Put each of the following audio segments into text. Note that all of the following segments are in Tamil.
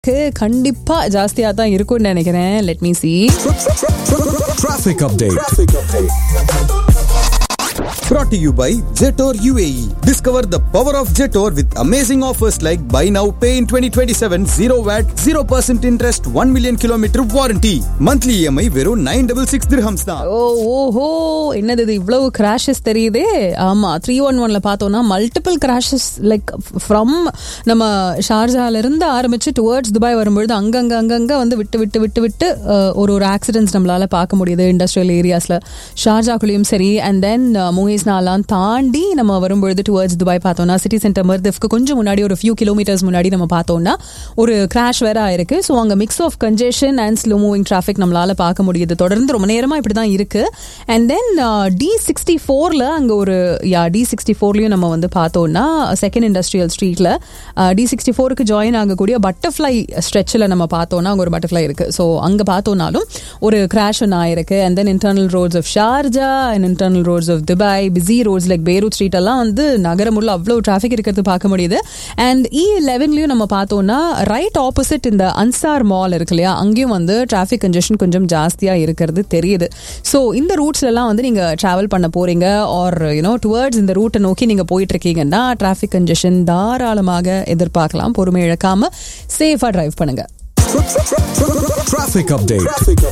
கண்டிப்பா ஜாஸ்தியா தான் இருக்கும்னு நினைக்கிறேன் let me see Traffic update. Brought to you by Jetor UAE. Discover the power of Jetor with amazing offers like buy now, pay in 2027, 0 VAT, 0% interest, 1 million kilometer warranty. Monthly EMI வெறும் 966 dirhams தான். ஓ ஓஹோ என்னது இது இவ்வளவு கிராஷஸ் தெரியுதே ஆமா த்ரீ ஒன் ஒன்ல பார்த்தோம்னா மல்டிபிள் கிராஷஸ் லைக் ஃப்ரம் நம்ம ஷார்ஜால இருந்து ஆரம்பிச்சு டுவர்ட்ஸ் துபாய் வரும்பொழுது அங்கங்க அங்கங்க வந்து விட்டு விட்டு விட்டு விட்டு அஹ், ஒரு ஒரு ஆக்சிடென்ட்ஸ் நம்மளால பார்க்க முடியுது இண்டஸ்ட்ரியல் ஏரியாஸ்ல ஷார்ஜாக்குள்ளேயும் சரி அண்ட் தென் மூவிஸ்னாலாம் தாண்டி நம்ம வரும்பொழுது டுவர்ட்ஸ் துபாய் பார்த்தோம்னா சிட்டி சென்டர் மர்திஃப்க்கு கொஞ்சம் முன்னாடி ஒரு ஃபியூ கிலோமீட்டர்ஸ் முன்னாடி நம்ம பார்த்தோம்னா ஒரு கிராஷ் வேற ஆயிருக்கு ஸோ அங்கே mix of congestion and slow moving traffic நம்மளால பார்க்க முடியுது தொடர்ந்து ரொம்ப நேரமா இப்படி தான் இருக்கு அண்ட் தென் டி சிக்ஸ்டி ஃபோர்ல அங்கே ஒரு யா டி சிக்ஸ்டி ஃபோர்லையும் நம்ம வந்து பார்த்தோம்னா செகண்ட் இண்டஸ்ட்ரியல் ஸ்ட்ரீட்ல டி சிக்ஸ்டி ஃபோருக்கு ஜாயின் ஆகக்கூடிய பட்டர்ஃப்ளை ஸ்ட்ரெச்சில் நம்ம பார்த்தோம்னா அங்கே ஒரு பட்டர்ஃப்ளை இருக்கு ஸோ அங்கே பார்த்தோம்னாலும் ஒரு கிராஷ் ஒன்று ஆயிருக்கு and then internal roads of Sharjah and internal roads of Dubai busy roads like Beirut street எல்லாம் வந்து நகரம் உள்ள அவ்வளோ டிராஃபிக் இருக்கிறது பார்க்க முடியுது அண்ட் இ லெவன்லையும் நம்ம பார்த்தோம்னா ரைட் ஆப்போசிட் இந்த அன்சார் மால் இருக்கு இல்லையா அங்கேயும் வந்து டிராஃபிக் கன்ஜெஷன் கொஞ்சம் ஜாஸ்தியாக இருக்கிறது தெரியுது ஸோ இந்த ரூட்ஸ்லாம் வந்து நீங்கள் ட்ராவல் பண்ண போறீங்க ஆர் யூனோ டுவர்ட்ஸ் இந்த ரூட்டை நோக்கி நீங்கள் போயிட்டு இருக்கீங்கன்னா டிராஃபிக் கன்ஜெஷன் தாராளமாக எதிர்பார்க்கலாம் பொறுமை இழக்காம சேஃபாக டிரைவ் பண்ணுங்க Traffic update.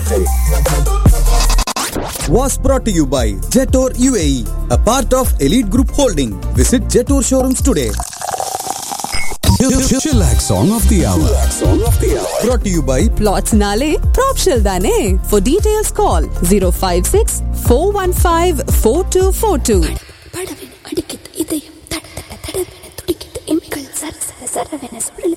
Was brought to you by Jetor UAE, a part of Elite Group Holding. Visit Jetor showrooms today. Chillax song of the hour. Brought to you by प्लॉट्सनाले प्रॉप्शल दाने for details call zero five six four one five four two four two படவென அடிக்குது இதயம் தட தட தடவென துடிக்குது எம்கள் சர சர சரவென சுழலுது